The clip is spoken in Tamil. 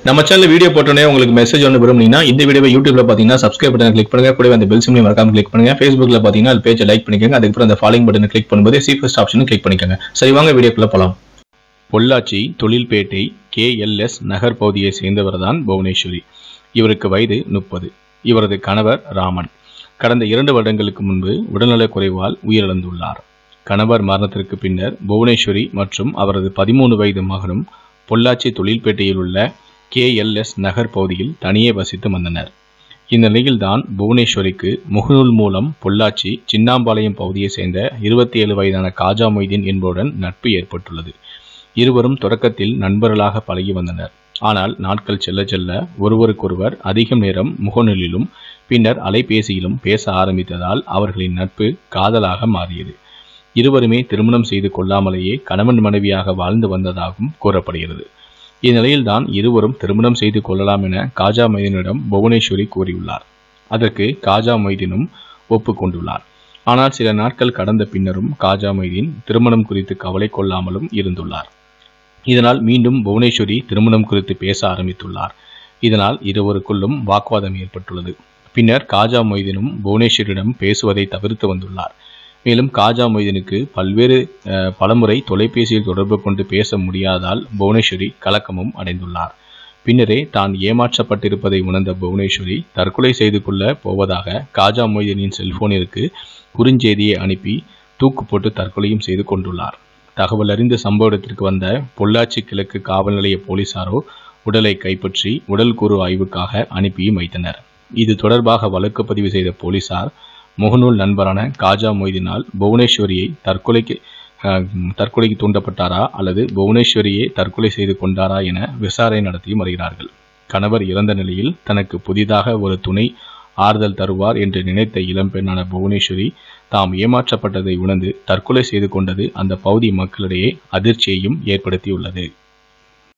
நம்ம சேனல் வீடியோ போட்டோன்னே உங்களுக்கு மெசேஜ் ஒன்று விரும்புனீங்கன்னா இந்த வீடியோவை யூடியூப்ல பார்த்தீங்கன்னா சப்ஸ்கிரைப் பட்டன் கிளிக் பண்ணுங்க கூடவே அந்த பெல் சிம்லையும் மறக்காம கிளிக் பண்ணுங்க ஃபேஸ்புக்ல பார்த்தீங்கன்னா அது பேஜை லைக் பண்ணிக்கோங்க அதுக்கப்புறம் அந்த ஃபாலோயிங் பட்டனை கிளிக் பண்ணும்போது சி ஃபர்ஸ்ட் ஆப்ஷனும் கிளிக் பண்ணிக்கோங்க சரி வாங்க வீடியோக்குள்ள போலாம் பொள்ளாச்சி தொழில்பேட்டை கேஎல்எஸ் நகர் பகுதியை சேர்ந்தவர் தான் புவனேஸ்வரி இவருக்கு வயது முப்பது இவரது கணவர் ராமன் கடந்த இரண்டு வருடங்களுக்கு முன்பு உடல்நலக் குறைவால் உயிரிழந்துள்ளார் கணவர் மரணத்திற்கு பின்னர் புவனேஸ்வரி மற்றும் அவரது பதிமூணு வயது மகனும் பொள்ளாச்சி தொழில்பேட்டையில் உள்ள கேஎல்எஸ் நகர் பகுதியில் தனியே வசித்து வந்தனர் இந்நிலையில்தான் புவனேஸ்வரிக்கு முகநூல் மூலம் பொள்ளாச்சி சின்னாம்பாளையம் பகுதியைச் சேர்ந்த இருபத்தி ஏழு வயதான காஜா மொய்தீன் என்பவருடன் நட்பு ஏற்பட்டுள்ளது இருவரும் தொடக்கத்தில் நண்பர்களாக பழகி வந்தனர் ஆனால் நாட்கள் செல்ல செல்ல ஒருவருக்கொருவர் அதிகம் நேரம் முகநூலிலும் பின்னர் அலைபேசியிலும் பேச ஆரம்பித்ததால் அவர்களின் நட்பு காதலாக மாறியது இருவருமே திருமணம் செய்து கொள்ளாமலேயே கணவன் மனைவியாக வாழ்ந்து வந்ததாகவும் கூறப்படுகிறது இந்நிலையில்தான் இருவரும் திருமணம் செய்து கொள்ளலாம் என காஜா மொய்தீனிடம் புவனேஸ்வரி கூறியுள்ளார் அதற்கு காஜா மொய்தீனும் ஒப்புக்கொண்டுள்ளார் ஆனால் சில நாட்கள் கடந்த பின்னரும் காஜா மொய்தீன் திருமணம் குறித்து கவலை கொள்ளாமலும் இருந்துள்ளார் இதனால் மீண்டும் புவனேஸ்வரி திருமணம் குறித்து பேச ஆரம்பித்துள்ளார் இதனால் இருவருக்குள்ளும் வாக்குவாதம் ஏற்பட்டுள்ளது பின்னர் காஜா மொய்தீனும் புவனேஸ்வரியிடம் பேசுவதை தவிர்த்து வந்துள்ளார் மேலும் காஜா மொய்தீனுக்கு பல்வேறு அஹ், பலமுறை தொலைபேசியில் தொடர்பு கொண்டு பேச முடியாதால் புவனேஸ்வரி கலக்கமும் அடைந்துள்ளார் பின்னரே தான் ஏமாற்றப்பட்டிருப்பதை உணர்ந்த புவனேஸ்வரி தற்கொலை செய்து கொள்ள போவதாக காஜா மொய்தீனின் செல்போனிற்கு குறுஞ்செய்தியை அனுப்பி தூக்கு போட்டு தற்கொலையும் செய்து கொண்டுள்ளார் தகவல் அறிந்து சம்பவ இடத்திற்கு வந்த பொள்ளாச்சி கிழக்கு காவல் நிலைய போலீசாரோ உடலை கைப்பற்றி உடல் கூறு ஆய்வுக்காக அனுப்பியும் வைத்தனர் இது தொடர்பாக வழக்கு பதிவு செய்த போலீசார் முகநூல் நண்பரான காஜா மொய்தீனால் புவனேஸ்வரியை தற்கொலைக்கு அஹ், தற்கொலைக்கு தூண்டப்பட்டாரா அல்லது புவனேஸ்வரியே தற்கொலை செய்து கொண்டாரா என விசாரணை நடத்தி வருகிறார்கள் கணவர் இறந்த நிலையில் தனக்கு புதிதாக ஒரு துணை ஆறுதல் தருவார் என்று நினைத்த இளம்பெண்ணான புவனேஸ்வரி தாம் ஏமாற்றப்பட்டதை உணர்ந்து தற்கொலை செய்து கொண்டது அந்த பகுதி மக்களிடையே அதிர்ச்சியையும் ஏற்படுத்தியுள்ளது